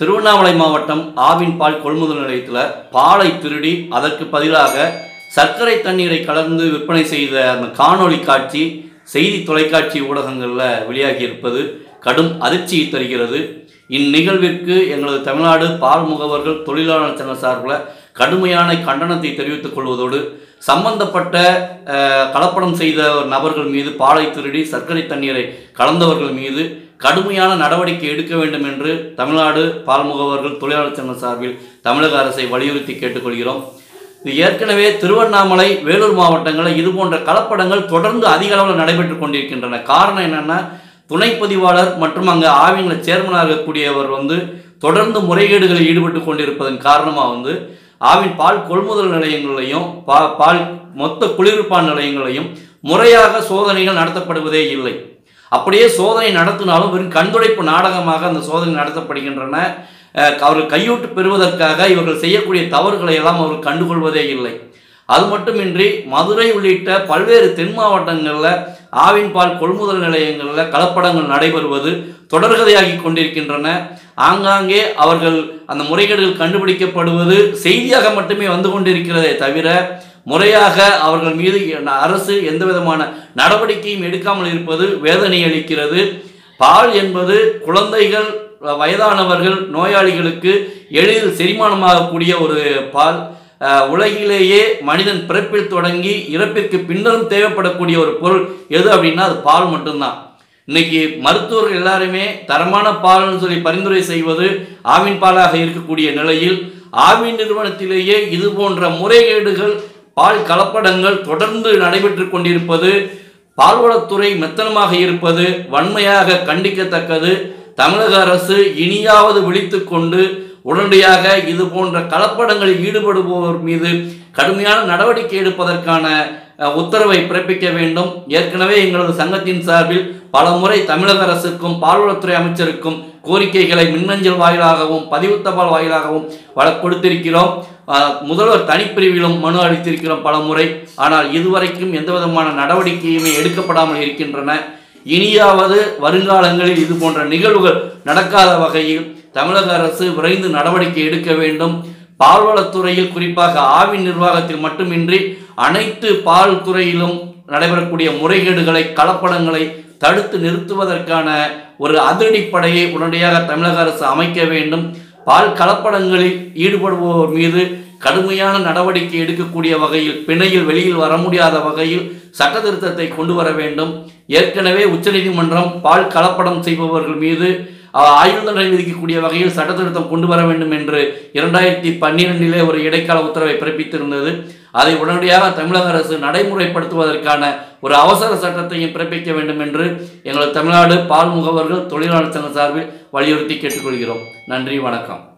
திருவண்ணாமலை மாவட்டம் ஆவின் பால் கொள்முதல் நிலையத்தில் பாலை திருடி அதற்கு பதிலாக சர்க்கரை தண்ணீரை கலந்து விற்பனை செய்த அந்த காணொளி காட்சி செய்தி தொலைக்காட்சி ஊடகங்களில் வெளியாகி இருப்பது கடும் அதிர்ச்சியை தருகிறது இந்நிகழ்விற்கு எங்களது தமிழ்நாடு பால் முகவர்கள் தொழிலாளர் சங்க சார்பில் கடுமையான கண்டனத்தை தெரிவித்துக் கொள்வதோடு சம்பந்தப்பட்ட அஹ், கலப்படம் செய்த நபர்கள் மீது பாலை திருடி சர்க்கரை தண்ணீரை கலந்தவர்கள் மீது கடுமையான நடவடிக்கை எடுக்க வேண்டும் என்று தமிழ்நாடு பால் முகவர்கள் தொழிலாளர் சங்கம் சார்பில் தமிழக அரசை வலியுறுத்தி கேட்டுக்கொள்கிறோம் இது ஏற்கனவே திருவண்ணாமலை வேலூர் மாவட்டங்களில் இது போன்ற கலப்படங்கள் தொடர்ந்து அதிக அளவில் நடைபெற்று கொண்டிருக்கின்றன காரணம் என்னன்னா துணை பதிவாளர் மற்றும் அங்கே ஆவிங்கள சேர்மனாக இருக்கக்கூடியவர் வந்து தொடர்ந்து முறைகேடுகளில் ஈடுபட்டு கொண்டிருப்பதன் காரணமாக வந்து ஆவின் பால் கொள்முதல் நிலையங்களையும் பா பால் மொத்த குளிர்பான் நிலையங்களையும் முறையாக சோதனைகள் நடத்தப்படுவதே இல்லை அப்படியே சோதனை நடத்தினாலும் வெறும் கண்துடைப்பு நாடகமாக அந்த சோதனை நடத்தப்படுகின்றன அஹ் அவர்கள் கையூட்டு பெறுவதற்காக இவர்கள் செய்யக்கூடிய தவறுகளை எல்லாம் அவர்கள் கண்டுகொள்வதே இல்லை அது மட்டுமின்றி மதுரை உள்ளிட்ட பல்வேறு தென் மாவட்டங்களில் ஆவின் பால் கொள்முதல் நிலையங்களில் கலப்படங்கள் நடைபெறுவது தொடர்கதையாகி கொண்டிருக்கின்றன ஆங்காங்கே அவர்கள் அந்த முறைகேடுகள் கண்டுபிடிக்கப்படுவது செய்தியாக மட்டுமே வந்து கொண்டிருக்கிறதே தவிர முறையாக அவர்கள் மீது அரசு எந்த விதமான நடவடிக்கையும் எடுக்காமல் இருப்பது வேதனை அளிக்கிறது பால் என்பது குழந்தைகள் வயதானவர்கள் நோயாளிகளுக்கு எளிதில் செரிமானமாகக்கூடிய ஒரு பால் அஹ், உலகிலேயே மனிதன் பிறப்பில் தொடங்கி இறப்பிற்கு பின்னரும் தேவைப்படக்கூடிய ஒரு பொருள் எது அப்படின்னா அது பால் மட்டும்தான் இன்னைக்கு மருத்துவர்கள் எல்லாருமே தரமான பால்னு சொல்லி பரிந்துரை செய்வது ஆவின் பாலாக இருக்கக்கூடிய நிலையில் ஆவின் நிறுவனத்திலேயே இது போன்ற முறைகேடுகள் பால் கலப்படங்கள் தொடர்ந்து நடைபெற்று கொண்டிருப்பது பால்வளத்துறை மெத்தனமாக இருப்பது வன்மையாக கண்டிக்கத்தக்கது தமிழக அரசு இனியாவது விழித்துக் கொண்டு உடனடியாக இது போன்ற கலப்படங்களில் ஈடுபடுபவர் மீது கடுமையான நடவடிக்கை எடுப்பதற்கான அஹ், உத்தரவை பிறப்பிக்க வேண்டும் ஏற்கனவே எங்களது சங்கத்தின் சார்பில் பல முறை தமிழக அரசுக்கும் பால்வளத்துறை அமைச்சருக்கும் கோரிக்கைகளை மின்னஞ்சல் வாயிலாகவும் பதிவுத்தபால் வாயிலாகவும் வழ கொடுத்திருக்கிறோம் அஹ், முதல்வர் தனிப்பிரிவிலும் மனு அளித்திருக்கிறோம் பல முறை ஆனால் இதுவரைக்கும் எந்த விதமான நடவடிக்கையுமே எடுக்கப்படாமல் இருக்கின்றன இனியாவது வருங்காலங்களில் இது போன்ற நிகழ்வுகள் நடக்காத வகையில் தமிழக அரசு விரைந்து நடவடிக்கை எடுக்க வேண்டும் பால்வளத்துறையில் குறிப்பாக ஆவின் நிர்வாகத்தில் மட்டுமின்றி அனைத்து பால் துறையிலும் நடைபெறக்கூடிய முறைகேடுகளை கலப்படங்களை தடுத்து நிறுத்துவதற்கான ஒரு அதிரடிப்படையை உடனடியாக தமிழக அரசு அமைக்க வேண்டும் பால் கலப்படங்களில் ஈடுபடுபவர் மீது கடுமையான நடவடிக்கை எடுக்கக்கூடிய வகையில் பிணையில் வெளியில் வர முடியாத வகையில் சட்ட திருத்தத்தை கொண்டு வர வேண்டும் ஏற்கனவே உச்சநீதிமன்றம் பால் கலப்படம் செய்பவர்கள் மீது அஹ், ஆயுள் தண்டனை விதிக்கக்கூடிய வகையில் சட்ட திருத்தம் கொண்டு வர வேண்டும் என்று இரண்டாயிரத்தி பன்னிரெண்டிலே ஒரு இடைக்கால உத்தரவை பிறப்பித்திருந்தது அதை உடனடியாக தமிழக அரசு நடைமுறைப்படுத்துவதற்கான ஒரு அவசர சட்டத்தையும் பிறப்பிக்க வேண்டும் என்று எங்களது தமிழ்நாடு பால் முகவர்கள் தொழிலாளர் சங்க சார்பில் வலியுறுத்தி கேட்டுக்கொள்கிறோம் நன்றி வணக்கம்